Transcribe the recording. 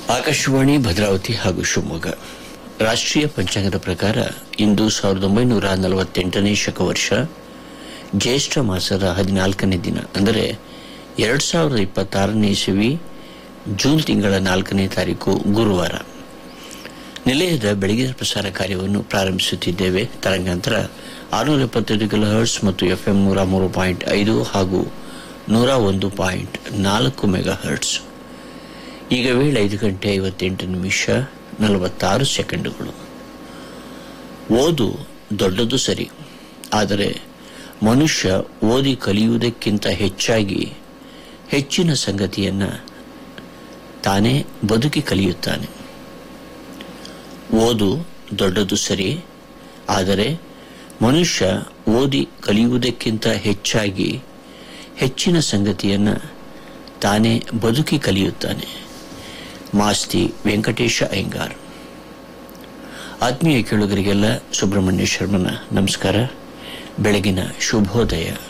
ಆಕಾಶವಾಣಿ ಭದ್ರಾವತಿ ಹಾಗೂ ಶಿವಮೊಗ್ಗ ರಾಷ್ಟ್ರೀಯ ಪಂಚಾಂಗದ ಪ್ರಕಾರ ಇಂದು ಸಾವಿರದ ಒಂಬೈನೂರ ನಲವತ್ತೆಂಟನೇ ಶಕವರ್ಷ ಜ್ಯೇಷ್ಠ ಮಾಸದ ಹದಿನಾಲ್ಕನೇ ದಿನ ಅಂದರೆ ಎರಡ್ ಸಾವಿರದ ಇಪ್ಪತ್ತಾರನೇ ಇಸವಿ ಜೂನ್ ತಿಂಗಳ ನಾಲ್ಕನೇ ತಾರೀಕು ಗುರುವಾರ ನಿಲಯದ ಬೆಳಗಿನ ಪ್ರಸಾರ ಕಾರ್ಯವನ್ನು ಪ್ರಾರಂಭಿಸುತ್ತಿದ್ದೇವೆ ತರಂಗಾಂತರ ಆರುನೂರ ಎಪ್ಪತ್ತೈದು ಕಿಲೋ ಹರ್ಟ್ಸ್ ಮತ್ತು ಎಫ್ಎಂ ನೂರ ಮೂರು ಪಾಯಿಂಟ್ ಐದು ಹಾಗೂ ನೂರ ಒಂದು ಪಾಯಿಂಟ್ ನಾಲ್ಕು ಮೆಗಾ ಹರ್ಟ್ಸ್ ಈಗ ವೇಳೆ ಐದು ಗಂಟೆ ಐವತ್ತೆಂಟು ನಿಮಿಷ ನಲವತ್ತಾರು ಸೆಕೆಂಡುಗಳು ಓದು ದೊಡ್ಡದು ಸರಿ ಆದರೆ ಮನುಷ್ಯ ಓದಿ ಕಲಿಯುವುದಕ್ಕಿಂತ ಹೆಚ್ಚಾಗಿ ಹೆಚ್ಚಿನ ಸಂಗತಿಯನ್ನ ತಾನೇ ಬದುಕಿ ಕಲಿಯುತ್ತಾನೆ ಓದು ದೊಡ್ಡದು ಸರಿ ಆದರೆ ಮನುಷ್ಯ ಓದಿ ಕಲಿಯುವುದಕ್ಕಿಂತ ಹೆಚ್ಚಾಗಿ ಹೆಚ್ಚಿನ ಸಂಗತಿಯನ್ನ ತಾನೇ ಬದುಕಿ ಕಲಿಯುತ್ತಾನೆ ಮಾಸ್ತಿ ವೆಂಕಟೇಶ ಅಯ್ಯಂಗಾರ್ ಆತ್ಮೀಯ ಕೇಳುಗರಿಗೆಲ್ಲ ಸುಬ್ರಹ್ಮಣ್ಯ ಶರ್ಮನ ನಮಸ್ಕಾರ ಬೆಳಗಿನ ಶುಭೋದಯ